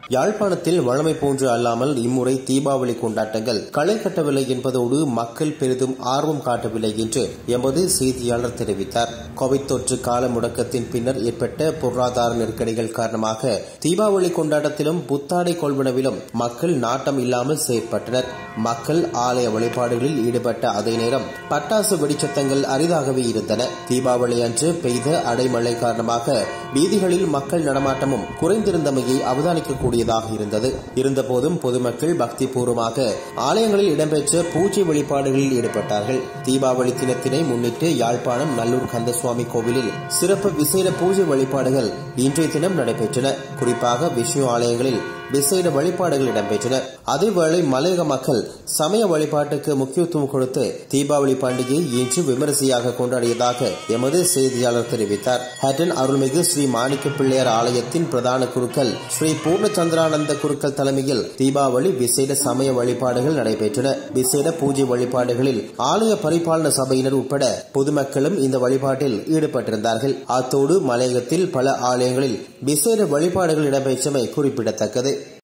யாழ்ப்பாணத்தில் வழமை போன்று அல்லாமல் இம்முறை தீபாவளி கொண்டாட்டங்கள் களை கட்டவில்லை என்பதோடு மக்கள் பெரிதும் ஆர்வம் காட்டவில்லை என்று எமது செய்தியாளர் தெரிவித்தார் கோவிட் தொற்று கால முடக்கத்தின் பின்னர் ஏற்பட்ட பொருளாதார நெருக்கடிகள் காரணமாக தீபாவளி கொண்டாட்டத்திலும் புத்தாடை கொள்வனவிலும் மக்கள் நாட்டம் இல்லாமல் செயற்பட்டனர் மக்கள் ஆலய வழிபாடுகளில் ஈடுபட்ட அதே நேரம் பட்டாசு வெடிச்சத்தங்கள் அரிதாகவே இருந்தன தீபாவளி அன்று பெய்த அடைமழை காரணமாக வீதிகளில் மக்கள் நடமாட்டமும் குறைந்திருந்தமையை அவதானிக்கக்கூடியதாக இருந்தது இருந்தபோதும் பொதுமக்கள் பக்தி பூர்வமாக ஆலயங்களில் இடம்பெற்ற பூஜை வழிபாடுகளில் ஈடுபட்டார்கள் தீபாவளி தினத்தினை முன்னிட்டு யாழ்ப்பாணம் நல்லூர் கந்தசுவாமி கோவிலில் சிறப்பு விசேட பூஜை வழிபாடுகள் இன்றைய தினம் நடைபெற்றன குறிப்பாக விஷ்ணு ஆலயங்களில் விசேட வழிபாடுகள் இடம்பெற்றன அதேவேளை மலையக மக்கள் சமய வழிபாட்டுக்கு முக்கியத்துவம் கொடுத்து தீபாவளி பண்டிகையை இன்று விமரிசையாக கொண்டாடியதாக எமது செய்தியாளர் தெரிவித்தார் ஹட்டன் அருள்மிகு ஸ்ரீ மாணிக்க பிள்ளையார் ஆலயத்தின் பிரதான குருக்கள் ஸ்ரீ பூர்ணச்சந்திரானந்த குருக்கள் தலைமையில் தீபாவளி விசேட சமய வழிபாடுகள் நடைபெற்றன விசேட பூஜை வழிபாடுகளில் ஆலய பரிபாலன சபையினர் உட்பட பொதுமக்களும் இந்த வழிபாட்டில் ஈடுபட்டிருந்தார்கள் அத்தோடு மலையகத்தில் பல ஆலயங்களில் விசேட வழிபாடுகள் இடம்பெற்றமை குறிப்பிடத்தக்கது